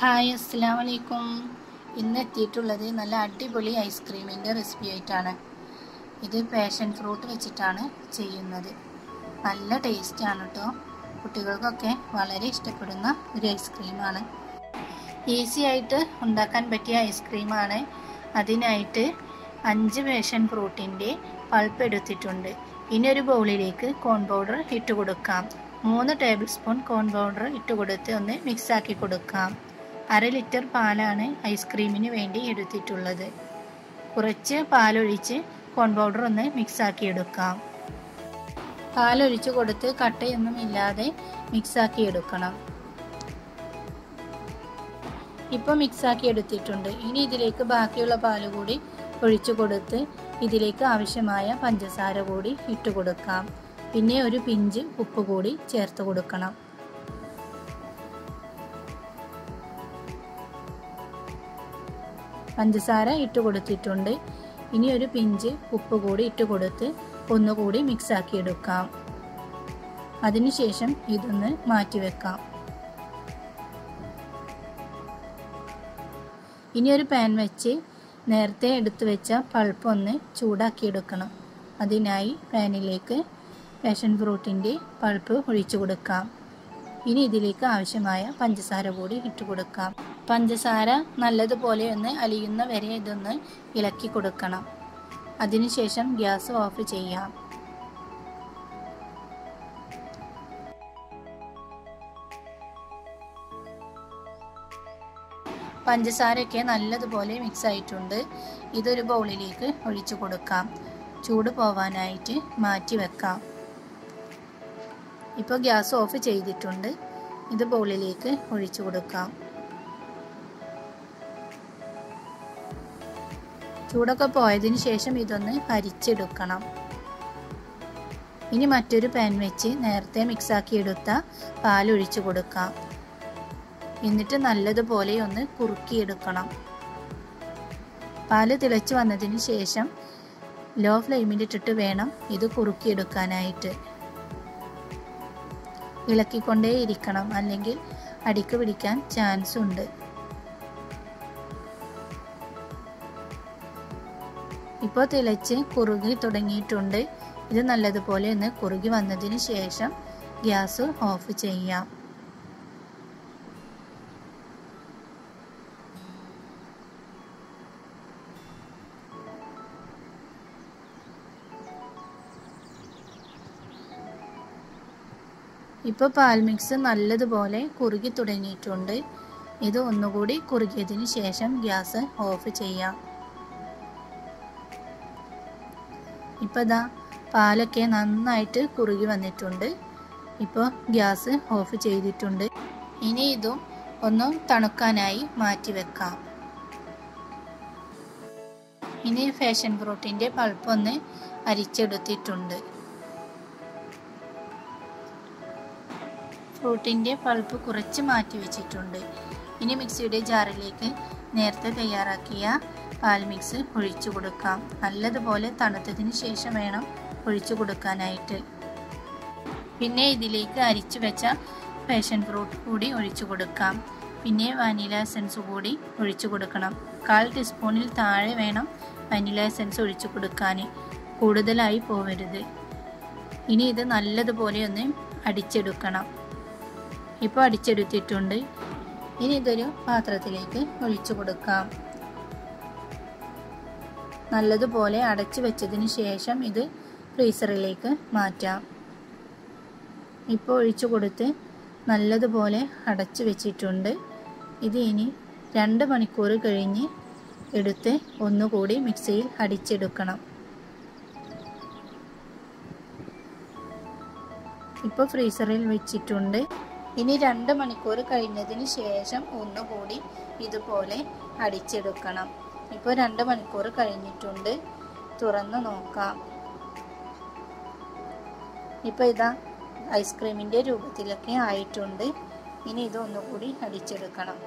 hi അസ്സാം വലൈക്കും ഇന്ന് എത്തിയിട്ടുള്ളത് നല്ല അടിപൊളി ഐസ്ക്രീമിൻ്റെ റെസിപ്പി ആയിട്ടാണ് ഇത് പാഷൻ ഫ്രൂട്ട് വെച്ചിട്ടാണ് ചെയ്യുന്നത് നല്ല ടേസ്റ്റാണ് കേട്ടോ കുട്ടികൾക്കൊക്കെ വളരെ ഇഷ്ടപ്പെടുന്ന ഒരു ഐസ്ക്രീമാണ് ഈസി ആയിട്ട് ഉണ്ടാക്കാൻ പറ്റിയ ഐസ്ക്രീമാണ് അതിനായിട്ട് അഞ്ച് പാഷൻ ഫ്രൂട്ടിൻ്റെ പൾപ്പ് എടുത്തിട്ടുണ്ട് ഇനി ഒരു ബൗളിലേക്ക് കോൺ പൗഡർ ഇട്ട് കൊടുക്കാം മൂന്ന് ടേബിൾ സ്പൂൺ കോൺ പൗഡർ ഇട്ട് കൊടുത്ത് ഒന്ന് മിക്സാക്കി കൊടുക്കാം അര ലിറ്റർ പാലാണ് ഐസ്ക്രീമിന് വേണ്ടി എടുത്തിട്ടുള്ളത് കുറച്ച് പാലൊഴിച്ച് കോൺ പൗഡർ ഒന്ന് മിക്സാക്കി എടുക്കാം പാലൊഴിച്ച് കൊടുത്ത് കട്ടയൊന്നും ഇല്ലാതെ മിക്സാക്കി എടുക്കണം ഇപ്പോൾ മിക്സാക്കി എടുത്തിട്ടുണ്ട് ഇനി ഇതിലേക്ക് ബാക്കിയുള്ള പാല് കൂടി ഒഴിച്ചു കൊടുത്ത് ഇതിലേക്ക് ആവശ്യമായ പഞ്ചസാര കൂടി ഇട്ട് കൊടുക്കാം പിന്നെ ഒരു പിഞ്ച് ഉപ്പ് കൂടി ചേർത്ത് കൊടുക്കണം പഞ്ചസാര ഇട്ട് കൊടുത്തിട്ടുണ്ട് ഇനി ഒരു പിഞ്ച് ഉപ്പ് കൂടി ഇട്ട് കൊടുത്ത് ഒന്നുകൂടി മിക്സാക്കി എടുക്കാം അതിനുശേഷം ഇതൊന്ന് മാറ്റി വെക്കാം ഇനി ഒരു പാൻ വെച്ച് നേരത്തെ എടുത്തു വെച്ച പൾപ്പ് ഒന്ന് ചൂടാക്കി എടുക്കണം അതിനായി പാനിലേക്ക് പാഷൻ ഫ്രൂട്ടിൻ്റെ പൾപ്പ് ഒഴിച്ചു കൊടുക്കാം ഇനി ഇതിലേക്ക് ആവശ്യമായ പഞ്ചസാര കൂടി ഇട്ട് കൊടുക്കാം പഞ്ചസാര നല്ലതുപോലെ ഒന്ന് അലിയുന്ന വരെ ഇതൊന്ന് ഇളക്കി കൊടുക്കണം അതിനുശേഷം ഗ്യാസ് ഓഫ് ചെയ്യാം പഞ്ചസാരയൊക്കെ നല്ലതുപോലെ മിക്സ് ആയിട്ടുണ്ട് ഇതൊരു ബൗളിലേക്ക് ഒഴിച്ചു കൊടുക്കാം ചൂട് പോവാനായിട്ട് മാറ്റി വെക്കാം ഇപ്പോൾ ഗ്യാസ് ഓഫ് ചെയ്തിട്ടുണ്ട് ഇത് ബൗളിലേക്ക് ഒഴിച്ചു കൊടുക്കാം ചൂടൊക്കെ പോയതിന് ശേഷം ഇതൊന്ന് അരിച്ചെടുക്കണം ഇനി മറ്റൊരു പാൻ വെച്ച് നേരത്തെ മിക്സാക്കി എടുത്ത പാൽ ഒഴിച്ചു കൊടുക്കാം എന്നിട്ട് നല്ലതുപോലെ ഒന്ന് കുറുക്കിയെടുക്കണം പാല് തിളച്ചു വന്നതിന് ശേഷം ലോ ഫ്ലെയിമിൽ ഇട്ടിട്ട് വേണം ഇത് കുറുക്കിയെടുക്കാനായിട്ട് ഇളക്കിക്കൊണ്ടേ ഇരിക്കണം അല്ലെങ്കിൽ അടിക്ക് പിടിക്കാൻ ചാൻസ് ഉണ്ട് ഇപ്പോൾ തിളച്ച് കുറുകി തുടങ്ങിയിട്ടുണ്ട് ഇത് നല്ലതുപോലെ ഒന്ന് കുറുകി വന്നതിന് ശേഷം ഗ്യാസ് ഓഫ് ചെയ്യാം ഇപ്പോൾ പാൽ മിക്സ് നല്ലതുപോലെ കുറുകി തുടങ്ങിയിട്ടുണ്ട് ഇത് ഒന്നുകൂടി കുറുകിയതിന് ശേഷം ഗ്യാസ് ഓഫ് ചെയ്യാം ഇപ്പോൾ ഇതാ പാലൊക്കെ നന്നായിട്ട് കുറുകി വന്നിട്ടുണ്ട് ഇപ്പോൾ ഗ്യാസ് ഓഫ് ചെയ്തിട്ടുണ്ട് ഇനി ഇതും ഒന്ന് തണുക്കാനായി മാറ്റി വെക്കാം ഇനി ഫാഷൻ ഫ്രൂട്ടിൻ്റെ പൾപ്പ് ഒന്ന് അരിച്ചെടുത്തിട്ടുണ്ട് ഫ്രൂട്ടിൻ്റെ പൾപ്പ് കുറച്ച് മാറ്റി വെച്ചിട്ടുണ്ട് ഇനി മിക്സിയുടെ ജാറിലേക്ക് നേരത്തെ തയ്യാറാക്കിയ പാൽ മിക്സ് ഒഴിച്ചു കൊടുക്കാം നല്ലതുപോലെ തണുത്തതിന് ശേഷം വേണം ഒഴിച്ചു കൊടുക്കാനായിട്ട് പിന്നെ ഇതിലേക്ക് അരിച്ചു വെച്ച പാഷൻ ഫ്രൂട്ട് കൂടി ഒഴിച്ചു കൊടുക്കാം പിന്നെ വാനില എസൻസ് കൂടി ഒഴിച്ചു കൊടുക്കണം കാൽ ടീസ്പൂണിൽ താഴെ വേണം വാനില എസൻസ് ഒഴിച്ചു കൊടുക്കാൻ കൂടുതലായി പോവരുത് ഇനി ഇത് നല്ലതുപോലെ ഒന്ന് അടിച്ചെടുക്കണം ഇപ്പോൾ അടിച്ചെടുത്തിട്ടുണ്ട് ഇനി ഇതൊരു പാത്രത്തിലേക്ക് ഒഴിച്ചു കൊടുക്കാം നല്ലതുപോലെ അടച്ചു വെച്ചതിന് ശേഷം ഇത് ഫ്രീസറിലേക്ക് മാറ്റാം ഇപ്പോൾ ഒഴിച്ചു കൊടുത്ത് നല്ലതുപോലെ അടച്ചു വെച്ചിട്ടുണ്ട് ഇത് ഇനി രണ്ട് മണിക്കൂർ കഴിഞ്ഞ് എടുത്ത് ഒന്നുകൂടി മിക്സിയിൽ അടിച്ചെടുക്കണം ഇപ്പോൾ ഫ്രീസറിൽ വെച്ചിട്ടുണ്ട് ഇനി രണ്ട് മണിക്കൂർ കഴിഞ്ഞതിന് ശേഷം ഒന്നുകൂടി ഇതുപോലെ അടിച്ചെടുക്കണം ഇപ്പോൾ രണ്ട് മണിക്കൂർ കഴിഞ്ഞിട്ടുണ്ട് തുറന്ന് നോക്കാം ഇപ്പോൾ ഇതാ ഐസ്ക്രീമിൻ്റെ രൂപത്തിലൊക്കെ ആയിട്ടുണ്ട് ഇനി ഇത് ഒന്നുകൂടി അടിച്ചെടുക്കണം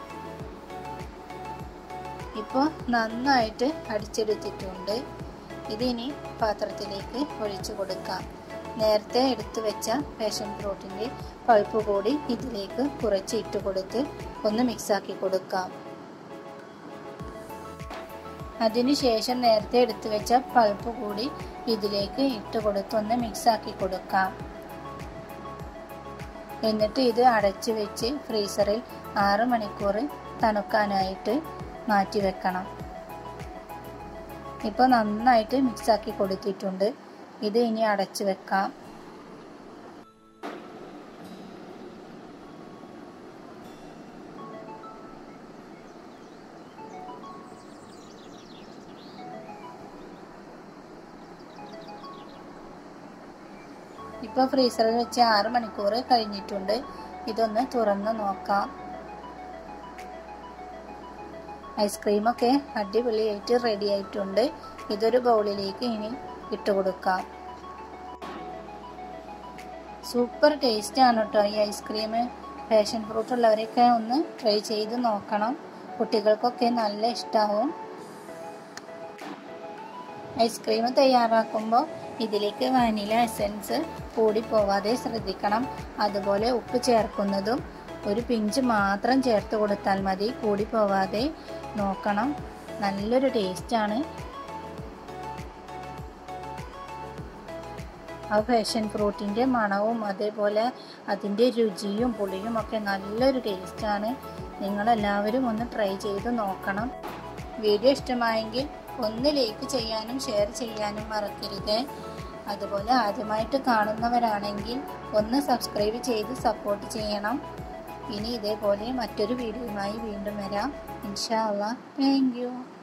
ഇപ്പോൾ നന്നായിട്ട് അടിച്ചെടുത്തിട്ടുണ്ട് ഇതിനി പാത്രത്തിലേക്ക് ഒഴിച്ചു കൊടുക്കാം നേരത്തെ എടുത്തു വെച്ച പാഷൻ ഫ്രൂട്ടിൻ്റെ പൾപ്പ് കൂടി ഇതിലേക്ക് കുറച്ച് ഇട്ട് കൊടുത്ത് ഒന്ന് മിക്സാക്കി കൊടുക്കാം അതിനുശേഷം നേരത്തെ എടുത്തു വെച്ച പൾപ്പ് കൂടി ഇതിലേക്ക് ഇട്ട് കൊടുത്ത് ഒന്ന് മിക്സാക്കി കൊടുക്കാം എന്നിട്ട് ഇത് അടച്ചു വെച്ച് ഫ്രീസറിൽ ആറ് മണിക്കൂർ തണുക്കാനായിട്ട് മാറ്റി വെക്കണം ഇപ്പോൾ നന്നായിട്ട് മിക്സാക്കി കൊടുത്തിട്ടുണ്ട് ഇത് ഇനി അടച്ചു വെക്കാം ഇപ്പോൾ ഫ്രീസറിൽ വെച്ച് ആറ് മണിക്കൂർ കഴിഞ്ഞിട്ടുണ്ട് ഇതൊന്ന് തുറന്ന് നോക്കാം ഐസ്ക്രീമൊക്കെ അടിപൊളിയായിട്ട് റെഡി ആയിട്ടുണ്ട് ഇതൊരു ബൗളിലേക്ക് ഇനി ഇട്ട് കൊടുക്കാം സൂപ്പർ ടേസ്റ്റ് ആണ് കേട്ടോ ഈ ഐസ്ക്രീം പാഷൻ ഫ്രൂട്ട് ഉള്ളവരൊക്കെ ഒന്ന് ട്രൈ ചെയ്ത് നോക്കണം കുട്ടികൾക്കൊക്കെ നല്ല ഇഷ്ടമാവും ഐസ്ക്രീം തയ്യാറാക്കുമ്പോൾ ഇതിലേക്ക് വാനില എസൻസ് കൂടി പോവാതെ ശ്രദ്ധിക്കണം അതുപോലെ ഉപ്പ് ചേർക്കുന്നതും ഒരു പിഞ്ച് മാത്രം ചേർത്ത് കൊടുത്താൽ മതി കൂടി പോവാതെ നോക്കണം നല്ലൊരു ടേസ്റ്റാണ് ആ പാഷൻ ഫ്രൂട്ടിൻ്റെ മണവും അതേപോലെ അതിൻ്റെ രുചിയും പുളിയും ഒക്കെ നല്ലൊരു ടേസ്റ്റാണ് നിങ്ങളെല്ലാവരും ഒന്ന് ട്രൈ ചെയ്ത് നോക്കണം വീഡിയോ ഇഷ്ടമായെങ്കിൽ ഒന്ന് ലൈക്ക് ചെയ്യാനും ഷെയർ ചെയ്യാനും മറക്കരുത് അതുപോലെ ആദ്യമായിട്ട് കാണുന്നവരാണെങ്കിൽ ഒന്ന് സബ്സ്ക്രൈബ് ചെയ്ത് സപ്പോർട്ട് ചെയ്യണം ഇനി ഇതേപോലെ മറ്റൊരു വീഡിയോയുമായി വീണ്ടും വരാം ഇൻഷാ അള്ളാ താങ്ക് യു